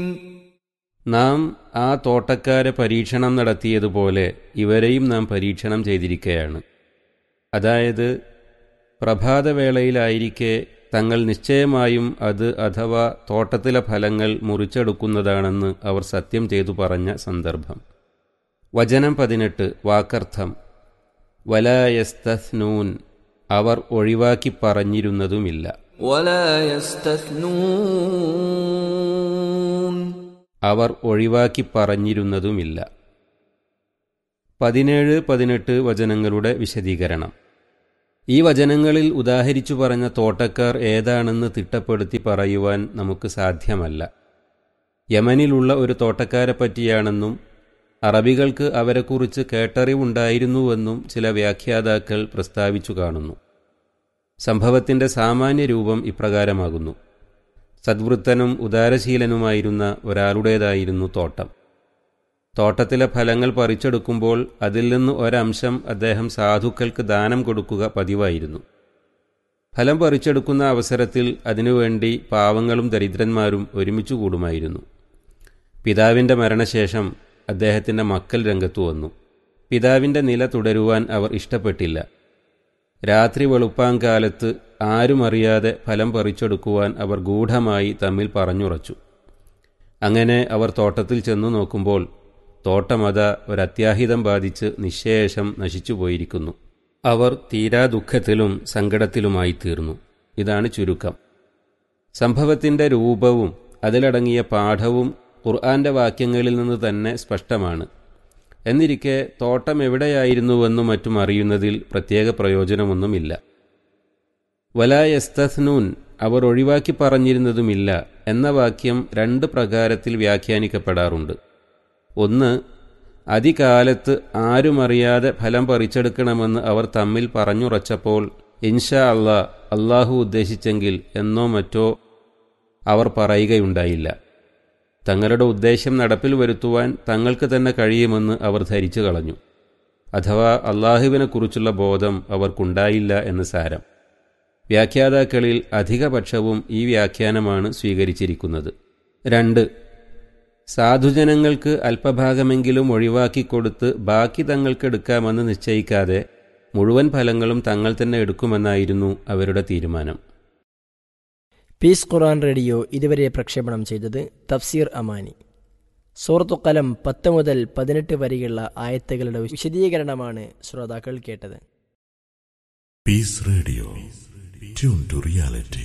നാം ആ തോട്ടക്കാരെ പരീക്ഷണം നടത്തിയതുപോലെ ഇവരെയും നാം പരീക്ഷണം ചെയ്തിരിക്കുകയാണ് അതായത് പ്രഭാതവേളയിലായിരിക്കെ തങ്ങൾ നിശ്ചയമായും അത് അഥവാ തോട്ടത്തിലെ ഫലങ്ങൾ മുറിച്ചെടുക്കുന്നതാണെന്ന് അവർ സത്യം ചെയ്തു പറഞ്ഞ സന്ദർഭം വചനം പതിനെട്ട് വാക്കർത്ഥം വലായസ്തസ്നൂൻ അവർ ഒഴിവാക്കി പറഞ്ഞിരുന്നതുമില്ല ولا يستثنون അവർ ഒഴിവാക്കി പറഞ്ഞിരുന്നതുമില്ല പതിനേഴ് പതിനെട്ട് വചനങ്ങളുടെ വിശദീകരണം ഈ വചനങ്ങളിൽ ഉദാഹരിച്ചു പറഞ്ഞ തോട്ടക്കാർ ഏതാണെന്ന് തിട്ടപ്പെടുത്തി പറയുവാൻ നമുക്ക് സാധ്യമല്ല യമനിലുള്ള ഒരു തോട്ടക്കാരെ പറ്റിയാണെന്നും അറബികൾക്ക് അവരെക്കുറിച്ച് കേട്ടറിവുണ്ടായിരുന്നുവെന്നും ചില വ്യാഖ്യാതാക്കൾ പ്രസ്താവിച്ചു കാണുന്നു സംഭവത്തിൻ്റെ സാമാന്യ രൂപം ഇപ്രകാരമാകുന്നു സദ്വൃത്തനും ഉദാരശീലനുമായിരുന്ന ഒരാളുടേതായിരുന്നു തോട്ടം തോട്ടത്തിലെ ഫലങ്ങൾ പറിച്ചെടുക്കുമ്പോൾ അതിൽ നിന്ന് ഒരംശം അദ്ദേഹം സാധുക്കൾക്ക് ദാനം കൊടുക്കുക പതിവായിരുന്നു ഫലം പറിച്ചെടുക്കുന്ന അവസരത്തിൽ അതിനുവേണ്ടി പാവങ്ങളും ദരിദ്രന്മാരും ഒരുമിച്ചു കൂടുമായിരുന്നു പിതാവിൻ്റെ മരണശേഷം അദ്ദേഹത്തിൻ്റെ മക്കൾ രംഗത്തു വന്നു പിതാവിൻ്റെ നില തുടരുവാൻ അവർ ഇഷ്ടപ്പെട്ടില്ല രാത്രി വെളുപ്പാങ്കാലത്ത് ആരും അറിയാതെ ഫലം പറിച്ചെടുക്കുവാൻ അവർ ഗൂഢമായി തമ്മിൽ പറഞ്ഞുറച്ചു അങ്ങനെ അവർ തോട്ടത്തിൽ ചെന്നു നോക്കുമ്പോൾ തോട്ടമത ഒരത്യാഹിതം ബാധിച്ച് നിശേഷം നശിച്ചുപോയിരിക്കുന്നു അവർ തീരാ ദുഃഖത്തിലും സങ്കടത്തിലുമായി തീർന്നു ഇതാണ് ചുരുക്കം സംഭവത്തിൻ്റെ രൂപവും അതിലടങ്ങിയ പാഠവും ഖുർആന്റെ വാക്യങ്ങളിൽ നിന്ന് തന്നെ സ്പഷ്ടമാണ് എന്നിരിക്കെ തോട്ടം എവിടെയായിരുന്നുവെന്നും മറ്റും അറിയുന്നതിൽ പ്രത്യേക പ്രയോജനമൊന്നുമില്ല വലായസ്തസ്നൂൻ അവർ ഒഴിവാക്കി പറഞ്ഞിരുന്നതുമില്ല എന്ന വാക്യം രണ്ട് പ്രകാരത്തിൽ വ്യാഖ്യാനിക്കപ്പെടാറുണ്ട് ഒന്ന് അതികാലത്ത് ആരുമറിയാതെ ഫലം പറിച്ചെടുക്കണമെന്ന് അവർ തമ്മിൽ പറഞ്ഞുറച്ചപ്പോൾ ഇൻഷാ അള്ളാ അള്ളാഹു ഉദ്ദേശിച്ചെങ്കിൽ എന്നോ മറ്റോ അവർ പറയുകയുണ്ടായില്ല തങ്ങളുടെ ഉദ്ദേശം നടപ്പിൽ വരുത്തുവാൻ തങ്ങൾക്ക് തന്നെ കഴിയുമെന്ന് അവർ ധരിച്ചു കളഞ്ഞു അഥവാ അള്ളാഹുവിനെക്കുറിച്ചുള്ള ബോധം അവർക്കുണ്ടായില്ല എന്ന് സാരം വ്യാഖ്യാതാക്കളിൽ അധികപക്ഷവും ഈ വ്യാഖ്യാനമാണ് സ്വീകരിച്ചിരിക്കുന്നത് രണ്ട് സാധുജനങ്ങൾക്ക് അല്പഭാഗമെങ്കിലും ഒഴിവാക്കിക്കൊടുത്ത് ബാക്കി തങ്ങൾക്കെടുക്കാമെന്ന് നിശ്ചയിക്കാതെ മുഴുവൻ ഫലങ്ങളും തങ്ങൾ തന്നെ എടുക്കുമെന്നായിരുന്നു അവരുടെ തീരുമാനം പീസ് ഖുർആൻ റേഡിയോ ഇതുവരെ പ്രക്ഷേപണം ചെയ്തത് തഫ്സീർ അമാനി സൂറത്തു കലം പത്ത് മുതൽ പതിനെട്ട് വരെയുള്ള ആയത്തുകളുടെ വിശദീകരണമാണ് ശ്രോതാക്കൾ കേട്ടത് Peace Radio. Tune to reality.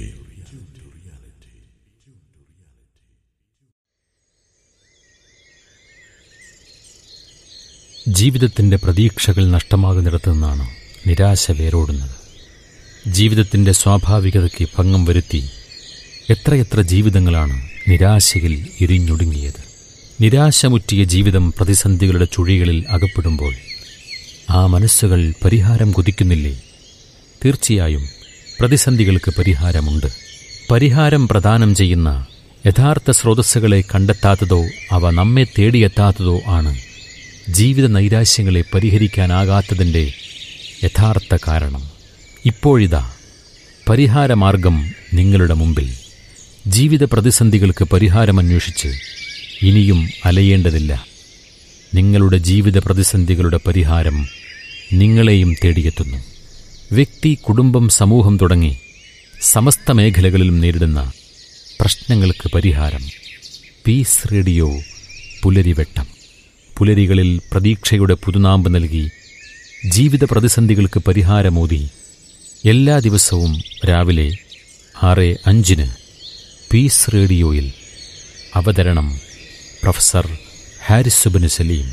ജീവിതത്തിൻ്റെ പ്രതീക്ഷകൾ നഷ്ടമാകുന്നിടത്തു നിന്നാണ് നിരാശ വേരോടുന്നത് ജീവിതത്തിൻ്റെ സ്വാഭാവികതയ്ക്ക് ഭംഗം വരുത്തി എത്രയെത്ര ജീവിതങ്ങളാണ് നിരാശയിൽ ഇരിഞ്ഞൊടുങ്ങിയത് നിരാശമുറ്റിയ ജീവിതം പ്രതിസന്ധികളുടെ ചുഴികളിൽ അകപ്പെടുമ്പോൾ ആ മനസ്സുകൾ പരിഹാരം കൊതിക്കുന്നില്ലേ തീർച്ചയായും പ്രതിസന്ധികൾക്ക് പരിഹാരമുണ്ട് പരിഹാരം പ്രദാനം ചെയ്യുന്ന യഥാർത്ഥ സ്രോതസ്സുകളെ കണ്ടെത്താത്തതോ അവ നമ്മെ തേടിയെത്താത്തതോ ആണ് ജീവിത നൈരാശ്യങ്ങളെ പരിഹരിക്കാനാകാത്തതിൻ്റെ യഥാർത്ഥ കാരണം ഇപ്പോഴിതാ പരിഹാരമാർഗം നിങ്ങളുടെ മുമ്പിൽ ജീവിത പ്രതിസന്ധികൾക്ക് പരിഹാരമന്വേഷിച്ച് ഇനിയും അലയേണ്ടതില്ല നിങ്ങളുടെ ജീവിത പ്രതിസന്ധികളുടെ പരിഹാരം നിങ്ങളെയും തേടിയെത്തുന്നു വ്യക്തി കുടുംബം സമൂഹം തുടങ്ങി സമസ്ത മേഖലകളിലും നേരിടുന്ന പ്രശ്നങ്ങൾക്ക് പരിഹാരം പീസ് റേഡിയോ പുലരിവെട്ടം പുലരികളിൽ പ്രതീക്ഷയുടെ പുതുനാമ്പ് നൽകി ജീവിത പ്രതിസന്ധികൾക്ക് പരിഹാരമോതി എല്ലാ ദിവസവും രാവിലെ ആറ് അഞ്ചിന് പീസ് റേഡിയോയിൽ അവതരണം പ്രൊഫസർ ഹാരിസുബിന് Saleem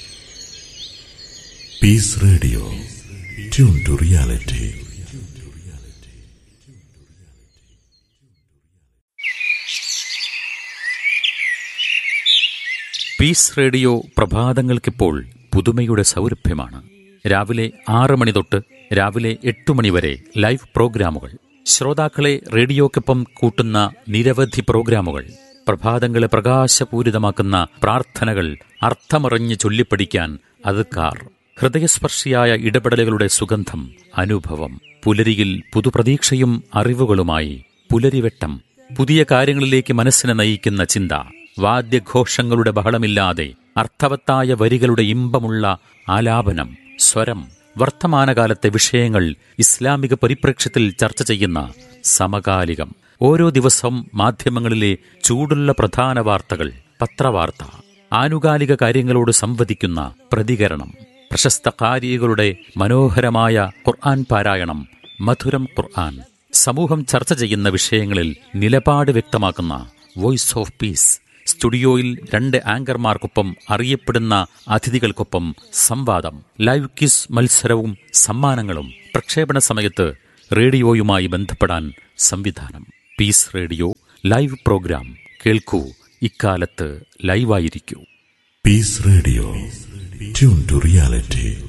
Peace Radio. Tune to reality. Peace radio പ്രഭാതങ്ങൾക്കിപ്പോൾ പുതുമയുടെ സൗരഭ്യമാണ് രാവിലെ ആറ് മണി തൊട്ട് രാവിലെ എട്ട് മണി വരെ ലൈവ് പ്രോഗ്രാമുകൾ ശ്രോതാക്കളെ റേഡിയോക്കൊപ്പം കൂട്ടുന്ന നിരവധി പ്രോഗ്രാമുകൾ പ്രഭാതങ്ങളെ പ്രകാശപൂരിതമാക്കുന്ന പ്രാർത്ഥനകൾ അർത്ഥമറിഞ്ഞ് ചൊല്ലിപ്പഠിക്കാൻ അതുക്കാർ ഹൃദയസ്പർശിയായ ഇടപെടലുകളുടെ സുഗന്ധം അനുഭവം പുലരിയിൽ പുതുപ്രതീക്ഷയും അറിവുകളുമായി പുലരിവെട്ടം പുതിയ കാര്യങ്ങളിലേക്ക് മനസ്സിനെ നയിക്കുന്ന ചിന്ത വാദ്യഘോഷങ്ങളുടെ ബഹളമില്ലാതെ അർത്ഥവത്തായ വരികളുടെ ഇമ്പമുള്ള ആലാപനം സ്വരം വർത്തമാനകാലത്തെ വിഷയങ്ങൾ ഇസ്ലാമിക പരിപ്രേക്ഷ്യത്തിൽ ചർച്ച ചെയ്യുന്ന സമകാലികം ഓരോ ദിവസവും മാധ്യമങ്ങളിലെ ചൂടുള്ള പ്രധാന വാർത്തകൾ പത്രവാർത്ത ആനുകാലിക കാര്യങ്ങളോട് സംവദിക്കുന്ന പ്രതികരണം പ്രശസ്ത കാരികളുടെ മനോഹരമായ ഖുർആൻ പാരായണം മധുരം ഖുർആൻ സമൂഹം ചർച്ച ചെയ്യുന്ന വിഷയങ്ങളിൽ നിലപാട് വ്യക്തമാക്കുന്ന വോയിസ് ഓഫ് പീസ് സ്റ്റുഡിയോയിൽ രണ്ട് ആങ്കർമാർക്കൊപ്പം അറിയപ്പെടുന്ന അതിഥികൾക്കൊപ്പം സംവാദം ലൈവ് ക്വിസ് മത്സരവും സമ്മാനങ്ങളും പ്രക്ഷേപണ സമയത്ത് റേഡിയോയുമായി ബന്ധപ്പെടാൻ സംവിധാനം പീസ് റേഡിയോ ലൈവ് പ്രോഗ്രാം കേൾക്കൂ ഇക്കാലത്ത് ലൈവായിരിക്കൂ Peace Radio. Tune to reality.